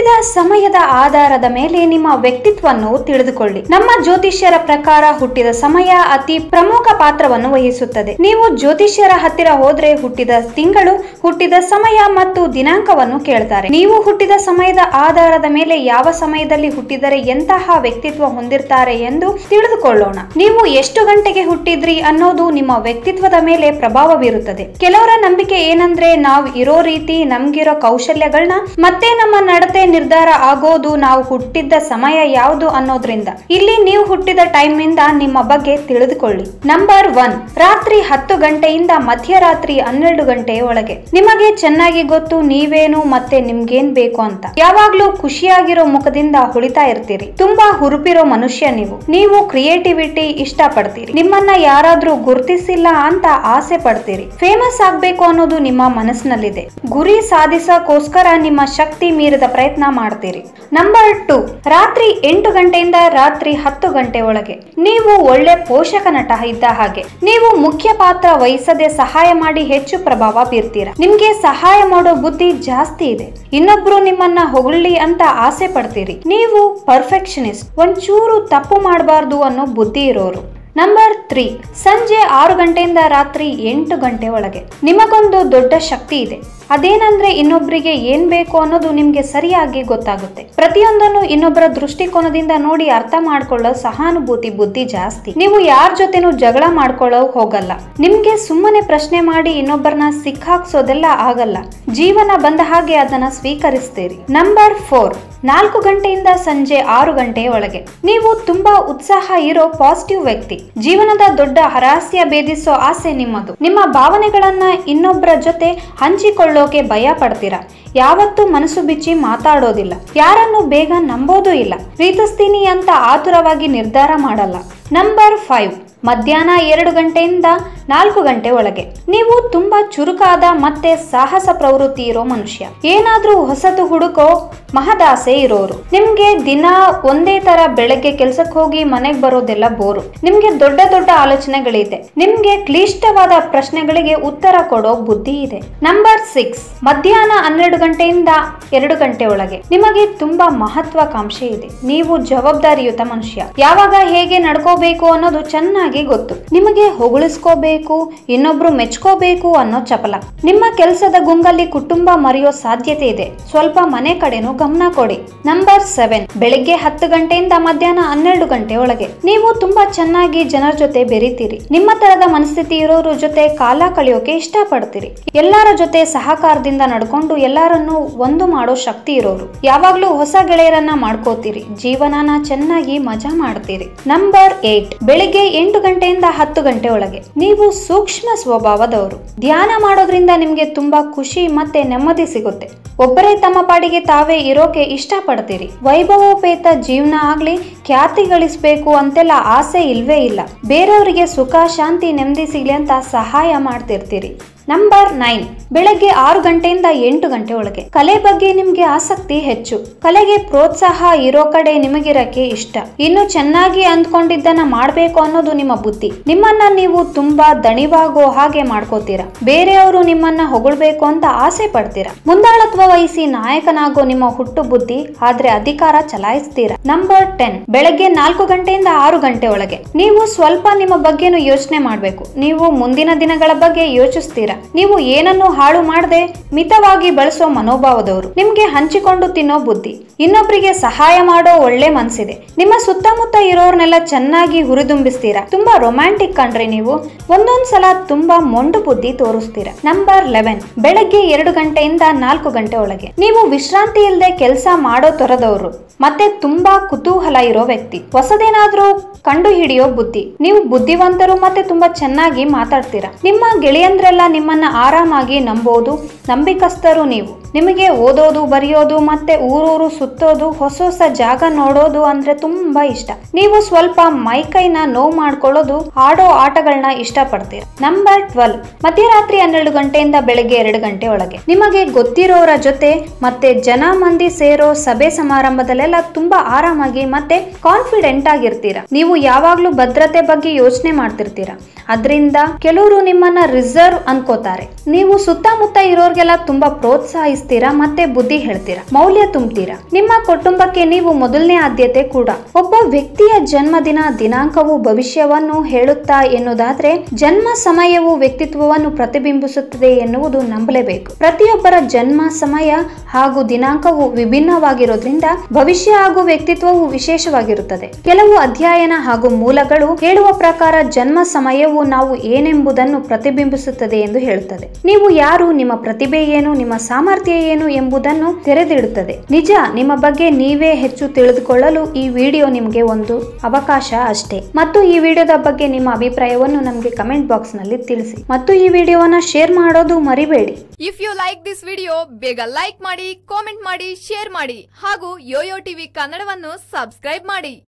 ಹುಟ್ಟಿದ ಸಮಯದ ಆಧಾರದ ಮೇಲೆ ನಿಮ್ಮ ವ್ಯಕ್ತಿತ್ವವನ್ನು ತಿಳಿದುಕೊಳ್ಳಿ ನಮ್ಮ ಜ್ಯೋತಿಷ್ಯರ ಪ್ರಕಾರ ಹುಟ್ಟಿದ ಸಮಯ ಅತಿ ಪ್ರಮುಖ ಪಾತ್ರವನ್ನು ವಹಿಸುತ್ತದೆ ನೀವು ಜ್ಯೋತಿಷ್ಯರ ಹತ್ತಿರ ಹೋದ್ರೆ ಹುಟ್ಟಿದ ತಿಂಗಳು ಹುಟ್ಟಿದ ಸಮಯ ಮತ್ತು ದಿನಾಂಕವನ್ನು ಕೇಳ್ತಾರೆ ನೀವು ಹುಟ್ಟಿದ ಸಮಯದ ಆಧಾರದ ಮೇಲೆ ಯಾವ ಸಮಯದಲ್ಲಿ ಹುಟ್ಟಿದರೆ ಎಂತಹ ವ್ಯಕ್ತಿತ್ವ ಹೊಂದಿರ್ತಾರೆ ಎಂದು ತಿಳಿದುಕೊಳ್ಳೋಣ ನೀವು ಎಷ್ಟು ಗಂಟೆಗೆ ಹುಟ್ಟಿದ್ರಿ ಅನ್ನೋದು ನಿಮ್ಮ ವ್ಯಕ್ತಿತ್ವದ ಮೇಲೆ ಪ್ರಭಾವ ಬೀರುತ್ತದೆ ಕೆಲವರ ನಂಬಿಕೆ ಏನಂದ್ರೆ ನಾವು ಇರೋ ರೀತಿ ನಮ್ಗಿರೋ ಕೌಶಲ್ಯಗಳನ್ನ ಮತ್ತೆ ನಮ್ಮ ನಡತೆ ನಿರ್ಧಾರ ಆಗೋದು ನಾವು ಹುಟ್ಟಿದ್ದ ಸಮಯ ಯಾವುದು ಅನ್ನೋದ್ರಿಂದ ಇಲ್ಲಿ ನೀವು ಹುಟ್ಟಿದ ಟೈಮ್ ಇಂದ ನಿಮ್ಮ ಬಗ್ಗೆ ತಿಳಿದುಕೊಳ್ಳಿ ನಂಬರ್ ಒನ್ ರಾತ್ರಿ ಹತ್ತು ಗಂಟೆಯಿಂದ ಮಧ್ಯರಾತ್ರಿ ಹನ್ನೆರಡು ಗಂಟೆಯ ಒಳಗೆ ನಿಮಗೆ ಚೆನ್ನಾಗಿ ಗೊತ್ತು ನೀವೇನು ಮತ್ತೆ ನಿಮ್ಗೇನ್ ಬೇಕು ಅಂತ ಯಾವಾಗ್ಲೂ ಖುಷಿಯಾಗಿರೋ ಮುಖದಿಂದ ಹೊಳಿತಾ ಇರ್ತೀರಿ ತುಂಬಾ ಹುರುಪಿರೋ ಮನುಷ್ಯ ನೀವು ನೀವು ಕ್ರಿಯೇಟಿವಿಟಿ ಇಷ್ಟ ಪಡ್ತೀರಿ ನಿಮ್ಮನ್ನ ಯಾರಾದ್ರೂ ಗುರ್ತಿಸಿಲ್ಲ ಅಂತ ಆಸೆ ಪಡ್ತೀರಿ ಫೇಮಸ್ ಆಗ್ಬೇಕು ಅನ್ನೋದು ನಿಮ್ಮ ಮನಸ್ಸಿನಲ್ಲಿದೆ ಗುರಿ ಸಾಧಿಸಕ್ಕೋಸ್ಕರ ನಿಮ್ಮ ಶಕ್ತಿ ಮೀರಿದ ಪ್ರಯತ್ನ ಮಾಡ್ತೀರಿ ನಂಬರ್ ಟು ರಾತ್ರಿ ಎಂಟು ಗಂಟೆಯಿಂದ ರಾತ್ರಿ ಹತ್ತು ಗಂಟೆ ಒಳಗೆ ನೀವು ಒಳ್ಳೆ ಪೋಷಕ ನಟ ಇದ್ದ ಹಾಗೆ ನೀವು ಮುಖ್ಯ ಪಾತ್ರ ವಹಿಸದೆ ಸಹಾಯ ಮಾಡಿ ಹೆಚ್ಚು ಪ್ರಭಾವ ಬೀರ್ತೀರಾ ನಿಮ್ಗೆ ಸಹಾಯ ಮಾಡೋ ಬುದ್ಧಿ ಜಾಸ್ತಿ ಇದೆ ಇನ್ನೊಬ್ರು ನಿಮ್ಮನ್ನ ಹೊಗಳಿ ಅಂತ ಆಸೆ ಪಡ್ತೀರಿ ನೀವು ಪರ್ಫೆಕ್ಷನಿಸ್ಟ್ ಒಂಚೂರು ತಪ್ಪು ಮಾಡಬಾರ್ದು ಅನ್ನೋ ಬುದ್ಧಿ ಇರೋರು ನಂಬರ್ ತ್ರೀ ಸಂಜೆ ಆರು ಗಂಟೆಯಿಂದ ರಾತ್ರಿ ಎಂಟು ಗಂಟೆ ಒಳಗೆ ನಿಮಗೊಂದು ದೊಡ್ಡ ಶಕ್ತಿ ಇದೆ ಅದೇನಂದ್ರೆ ಇನ್ನೊಬ್ರಿಗೆ ಏನ್ ಬೇಕು ಅನ್ನೋದು ನಿಮ್ಗೆ ಸರಿಯಾಗಿ ಗೊತ್ತಾಗುತ್ತೆ ಪ್ರತಿಯೊಂದನ್ನು ಇನ್ನೊಬ್ಬರ ದೃಷ್ಟಿಕೋನದಿಂದ ನೋಡಿ ಅರ್ಥ ಮಾಡ್ಕೊಳ್ಳೋ ಸಹಾನುಭೂತಿ ಬುದ್ಧಿ ಜಾಸ್ತಿ ನೀವು ಯಾರ ಜೊತೆನೂ ಜಗಳ ಮಾಡ್ಕೊಳ್ಳೋ ಹೋಗಲ್ಲ ನಿಮ್ಗೆ ಸುಮ್ಮನೆ ಪ್ರಶ್ನೆ ಮಾಡಿ ಇನ್ನೊಬ್ಬರನ್ನ ಸಿಕ್ಕಾಕ್ಸೋದೆಲ್ಲ ಆಗಲ್ಲ ಜೀವನ ಬಂದ ಹಾಗೆ ಅದನ್ನ ಸ್ವೀಕರಿಸ್ತೀರಿ ನಂಬರ್ ಫೋರ್ ನಾಲ್ಕು ಗಂಟೆಯಿಂದ ಸಂಜೆ ಆರು ಗಂಟೆಯ ಒಳಗೆ ನೀವು ತುಂಬಾ ಉತ್ಸಾಹ ಇರೋ ಪಾಸಿಟಿವ್ ವ್ಯಕ್ತಿ ಜೀವನದ ದೊಡ್ಡ ಹರಾಸ್ಯ ಭೇದಿಸೋ ಆಸೆ ನಿಮ್ಮದು ನಿಮ್ಮ ಭಾವನೆಗಳನ್ನ ಇನ್ನೊಬ್ಬರ ಜೊತೆ ಹಂಚಿಕೊಳ್ಳೋಕೆ ಭಯ ಪಡ್ತೀರಾ ಯಾವತ್ತೂ ಮನಸ್ಸು ಬಿಚ್ಚಿ ಮಾತಾಡೋದಿಲ್ಲ ಯಾರನ್ನು ಬೇಗ ನಂಬೋದೂ ಇಲ್ಲ ಪ್ರೀತಿಸ್ತೀನಿ ಅಂತ ಆತುರವಾಗಿ ನಿರ್ಧಾರ ಮಾಡಲ್ಲ ನಂಬರ್ ಫೈವ್ ಮಧ್ಯಾಹ್ನ ಎರಡು ಗಂಟೆಯಿಂದ ನಾಲ್ಕು ಗಂಟೆ ಒಳಗೆ ನೀವು ತುಂಬಾ ಚುರುಕಾದ ಮತ್ತೆ ಸಾಹಸ ಪ್ರವೃತ್ತಿ ಇರೋ ಮನುಷ್ಯ ಏನಾದ್ರೂ ಹೊಸತು ಹುಡುಕೋ ಮಹದಾಸೆ ಇರೋರು ನಿಮ್ಗೆ ದಿನ ಒಂದೇ ತರ ಬೆಳಗ್ಗೆ ಕೆಲ್ಸಕ್ಕೆ ಹೋಗಿ ಮನೆಗೆ ಬರೋದೆಲ್ಲ ಬೋರು ನಿಮ್ಗೆ ದೊಡ್ಡ ದೊಡ್ಡ ಆಲೋಚನೆಗಳಿದೆ ನಿಮ್ಗೆ ಕ್ಲಿಷ್ಟವಾದ ಪ್ರಶ್ನೆಗಳಿಗೆ ಉತ್ತರ ಕೊಡೋ ಬುದ್ಧಿ ಇದೆ ನಂಬರ್ ಸಿಕ್ಸ್ ಮಧ್ಯಾಹ್ನ ಹನ್ನೆರಡು ಗಂಟೆಯಿಂದ ಎರಡು ಗಂಟೆ ಒಳಗೆ ನಿಮಗೆ ತುಂಬಾ ಮಹತ್ವಾಕಾಂಕ್ಷೆ ಇದೆ ನೀವು ಜವಾಬ್ದಾರಿಯುತ ಮನುಷ್ಯ ಯಾವಾಗ ಹೇಗೆ ನಡ್ಕೋಬೇಕು ಅನ್ನೋದು ಚೆನ್ನಾಗಿ ಗೊತ್ತು ನಿಮಗೆ ಹೊಗಳಿಸ್ಕೋಬೇಕು ಇನ್ನೊಬ್ರು ಮೆಚ್ಕೋಬೇಕು ಅನ್ನೋ ಚಪಲ ನಿಮ್ಮ ಕೆಲಸದ ಗುಂಗಲ್ಲಿ ಕುಟುಂಬ ಮರೆಯೋ ಸಾಧ್ಯತೆ ಇದೆ ಸ್ವಲ್ಪ ಮನೆ ಕಡೆನೂ ಗಮನ ಕೊಡಿ ನಂಬರ್ ಸೆವೆನ್ ಬೆಳಿಗ್ಗೆ ಹತ್ತು ಗಂಟೆಯಿಂದ ಮಧ್ಯಾಹ್ನ ಹನ್ನೆರಡು ಗಂಟೆ ಒಳಗೆ ನೀವು ತುಂಬಾ ಚೆನ್ನಾಗಿ ಜನರ ಜೊತೆ ಬೆರಿತೀರಿ ನಿಮ್ಮ ತರದ ಮನಸ್ಥಿತಿ ಇರೋರ ಜೊತೆ ಕಾಲ ಕಳೆಯೋಕೆ ಇಷ್ಟಪಡ್ತೀರಿ ಎಲ್ಲರ ಜೊತೆ ಸಹಕಾರದಿಂದ ನಡ್ಕೊಂಡು ಎಲ್ಲರನ್ನೂ ಒಂದು ಮಾಡೋ ಶಕ್ತಿ ಇರೋರು ಯಾವಾಗ್ಲೂ ಹೊಸ ಗೆಳೆಯರನ್ನ ಮಾಡ್ಕೋತೀರಿ ಜೀವನನ ಚೆನ್ನಾಗಿ ಮಜಾ ಮಾಡ್ತೀರಿ ನಂಬರ್ ಏಟ್ ಬೆಳಿಗ್ಗೆ ಎಂಟು ಗಂಟೆಯಿಂದ ಹತ್ತು ಗಂಟೆ ಒಳಗೆ ನೀವು ಸೂಕ್ಷ್ಮ ಸ್ವಭಾವದವರು ಧ್ಯಾನ ಮಾಡೋದ್ರಿಂದ ನಿಮ್ಗೆ ತುಂಬಾ ಖುಷಿ ಮತ್ತೆ ನೆಮ್ಮದಿ ಸಿಗುತ್ತೆ ಒಬ್ಬರೇ ತಮ್ಮ ಪಾಡಿಗೆ ತಾವೇ ಇರೋಕೆ ಇಷ್ಟಪಡ್ತೀರಿ ವೈಭವೋಪೇತ ಜೀವನ ಆಗ್ಲಿ ಖ್ಯಾತಿ ಗಳಿಸ್ಬೇಕು ಅಂತೆಲ್ಲ ಆಸೆ ಇಲ್ವೇ ಇಲ್ಲ ಬೇರೆಯವರಿಗೆ ಸುಖ ಶಾಂತಿ ನೆಮ್ಮದಿ ಸಿಗ್ಲಿ ಅಂತ ಸಹಾಯ ಮಾಡ್ತಿರ್ತೀರಿ ನಂಬರ್ ನೈನ್ ಬೆಳಗ್ಗೆ ಆರು ಗಂಟೆಯಿಂದ ಎಂಟು ಗಂಟೆ ಒಳಗೆ ಕಲೆ ಬಗ್ಗೆ ನಿಮ್ಗೆ ಆಸಕ್ತಿ ಹೆಚ್ಚು ಕಲೆಗೆ ಪ್ರೋತ್ಸಾಹ ಇರೋ ಕಡೆ ನಿಮಗಿರಕ್ಕೆ ಇಷ್ಟ ಇನ್ನು ಚೆನ್ನಾಗಿ ಅಂದ್ಕೊಂಡಿದ್ದನ್ನ ಮಾಡ್ಬೇಕು ಅನ್ನೋದು ನಿಮ್ಮ ಬುದ್ಧಿ ನಿಮ್ಮನ್ನ ನೀವು ತುಂಬಾ ದಣಿವಾಗೋ ಹಾಗೆ ಮಾಡ್ಕೋತೀರಾ ಬೇರೆಯವರು ನಿಮ್ಮನ್ನ ಹೊಗಳ್ಬೇಕು ಅಂತ ಆಸೆ ಪಡ್ತೀರಾ ಮುಂದಾಳತ್ವ ವಹಿಸಿ ನಾಯಕನಾಗೋ ನಿಮ್ಮ ಹುಟ್ಟು ಬುದ್ಧಿ ಆದ್ರೆ ಅಧಿಕಾರ ಚಲಾಯಿಸ್ತೀರಾ ನಂಬರ್ ಟೆನ್ ಬೆಳಗ್ಗೆ ನಾಲ್ಕು ಗಂಟೆಯಿಂದ ಆರು ಗಂಟೆ ಒಳಗೆ ನೀವು ಸ್ವಲ್ಪ ನಿಮ್ಮ ಬಗ್ಗೆನೂ ಯೋಚನೆ ಮಾಡ್ಬೇಕು ನೀವು ಮುಂದಿನ ದಿನಗಳ ಬಗ್ಗೆ ಯೋಚಿಸ್ತೀರಾ ನೀವು ಏನನ್ನು ಹಾಳು ಮಾಡದೆ ಮಿತವಾಗಿ ಬಳಸೋ ಮನೋಭಾವದವರು ನಿಮ್ಗೆ ಹಂಚಿಕೊಂಡು ತಿನ್ನೋ ಬುದ್ಧಿ ಇನ್ನೊಬ್ಬರಿಗೆ ಸಹಾಯ ಮಾಡೋ ಒಳ್ಳೆ ಮನ್ಸಿದೆ ನಿಮ್ಮ ಸುತ್ತಮುತ್ತ ಇರೋರ್ನೆಲ್ಲ ಚೆನ್ನಾಗಿ ಹುರಿದುಂಬಿಸ್ತೀರಾ ತುಂಬಾ ರೊಮ್ಯಾಂಟಿಕ್ ಕಣ್ರಿ ನೀವು ಒಂದೊಂದ್ ಸಲ ತುಂಬಾ ಮೊಂಡು ಬುದ್ಧಿ ತೋರಿಸ್ತೀರಾ ನಂಬರ್ ಲೆವೆನ್ ಬೆಳಗ್ಗೆ ಎರಡು ಗಂಟೆಯಿಂದ ನಾಲ್ಕು ಗಂಟೆ ಒಳಗೆ ನೀವು ವಿಶ್ರಾಂತಿ ಇಲ್ಲದೆ ಕೆಲಸ ಮಾಡೋ ತೊರದವರು ಮತ್ತೆ ತುಂಬಾ ಕುತೂಹಲ ಇರೋ ವ್ಯಕ್ತಿ ಹೊಸದೇನಾದ್ರೂ ಕಂಡು ಹಿಡಿಯೋ ಬುದ್ಧಿ ನೀವು ಬುದ್ಧಿವಂತರು ಮತ್ತೆ ತುಂಬಾ ಚೆನ್ನಾಗಿ ಮಾತಾಡ್ತೀರಾ ನಿಮ್ಮ ಗೆಳೆಯಂದ್ರೆಲ್ಲ ನಿಮ್ಮನ್ನ ಆರಾಮಾಗಿ ನಂಬೋದು ನಂಬಿಕಸ್ಥರು ನೀವು ನಿಮಗೆ ಓದೋದು ಬರೆಯೋದು ಮತ್ತೆ ಊರೂರು ಸುತ್ತೋದು ಹೊಸ ಹೊಸ ಜಾಗ ನೋಡೋದು ಅಂದ್ರೆ ತುಂಬಾ ಇಷ್ಟ ನೀವು ಸ್ವಲ್ಪ ಮೈಕೈನ ನೋವು ಮಾಡ್ಕೊಳ್ಳೋದು ಆಡೋ ಆಟಗಳನ್ನ ಇಷ್ಟಪಡ್ತೀರಾ ನಂಬರ್ ಟ್ವೆಲ್ ಮಧ್ಯರಾತ್ರಿ ಹನ್ನೆರಡು ಗಂಟೆಯಿಂದ ಬೆಳಗ್ಗೆ ಎರಡು ಗಂಟೆ ಒಳಗೆ ನಿಮಗೆ ಗೊತ್ತಿರೋರ ಜೊತೆ ಮತ್ತೆ ಜನ ಮಂದಿ ಸೇರೋ ಸಭೆ ಸಮಾರಂಭದಲ್ಲೆಲ್ಲ ತುಂಬಾ ಆರಾಮಾಗಿ ಮತ್ತೆ ಕಾನ್ಫಿಡೆಂಟ್ ಆಗಿರ್ತೀರಾ ನೀವು ಯಾವಾಗ್ಲೂ ಭದ್ರತೆ ಬಗ್ಗೆ ಯೋಚನೆ ಮಾಡ್ತಿರ್ತೀರಾ ಅದರಿಂದ ಕೆಲವರು ನಿಮ್ಮನ್ನ ರಿಸರ್ವ್ ಅನ್ಕೋತಾರೆ ನೀವು ಸುತ್ತಮುತ್ತ ಇರೋರ್ಗೆಲ್ಲ ತುಂಬಾ ಪ್ರೋತ್ಸಾಹಿಸ್ ವಹಿಸ್ತೀರಾ ಮತ್ತೆ ಬುದ್ಧಿ ಹೇಳ್ತೀರಾ ಮೌಲ್ಯ ತುಂಬ್ತೀರಾ ನಿಮ್ಮ ಕುಟುಂಬಕ್ಕೆ ನೀವು ಮೊದಲನೇ ಆದ್ಯತೆ ಕೂಡ ಒಬ್ಬ ವ್ಯಕ್ತಿಯ ಜನ್ಮದಿನ ದಿನಾಂಕವು ಭವಿಷ್ಯವನ್ನು ಹೇಳುತ್ತಾ ಎನ್ನುವುದಾದ್ರೆ ಜನ್ಮ ಸಮಯವು ವ್ಯಕ್ತಿತ್ವವನ್ನು ಪ್ರತಿಬಿಂಬಿಸುತ್ತದೆ ಎನ್ನುವುದು ನಂಬಲೇಬೇಕು ಪ್ರತಿಯೊಬ್ಬರ ಜನ್ಮ ಸಮಯ ಹಾಗೂ ದಿನಾಂಕವು ವಿಭಿನ್ನವಾಗಿರೋದ್ರಿಂದ ಭವಿಷ್ಯ ಹಾಗೂ ವ್ಯಕ್ತಿತ್ವವು ವಿಶೇಷವಾಗಿರುತ್ತದೆ ಕೆಲವು ಅಧ್ಯಯನ ಹಾಗೂ ಮೂಲಗಳು ಹೇಳುವ ಪ್ರಕಾರ ಜನ್ಮ ಸಮಯವು ನಾವು ಏನೆಂಬುದನ್ನು ಪ್ರತಿಬಿಂಬಿಸುತ್ತದೆ ಎಂದು ಹೇಳುತ್ತದೆ ನೀವು ಯಾರು ನಿಮ್ಮ ಪ್ರತಿಭೆ ಏನು ನಿಮ್ಮ ಸಾಮರ್ಥ್ಯ ಏನು ಎಂಬುದನ್ನು ತೆರೆದಿಡುತ್ತದೆ ನಿಜ ನಿಮ್ಮ ಬಗ್ಗೆ ನೀವೇ ಹೆಚ್ಚು ತಿಳಿದುಕೊಳ್ಳಲು ಈ ವಿಡಿಯೋ ನಿಮಗೆ ಒಂದು ಅವಕಾಶ ಅಷ್ಟೇ ಮತ್ತು ಈ ವಿಡಿಯೋದ ಬಗ್ಗೆ ನಿಮ್ಮ ಅಭಿಪ್ರಾಯವನ್ನು ನಮಗೆ ಕಮೆಂಟ್ ಬಾಕ್ಸ್ ನಲ್ಲಿ ತಿಳಿಸಿ ಮತ್ತು ಈ ವಿಡಿಯೋವನ್ನ ಶೇರ್ ಮಾಡೋದು ಮರಿಬೇಡಿ if you like this video ಬೇಗ ಲೈಕ್ ಮಾಡಿ ಕಾಮೆಂಟ್ ಮಾಡಿ ಶೇರ್ ಮಾಡಿ ಹಾಗೂ ಯೋಯೋ ಟಿವಿ ಕನ್ನಡವನ್ನು ಸಬ್ಸ್ಕ್ರೈಬ್ ಮಾಡಿ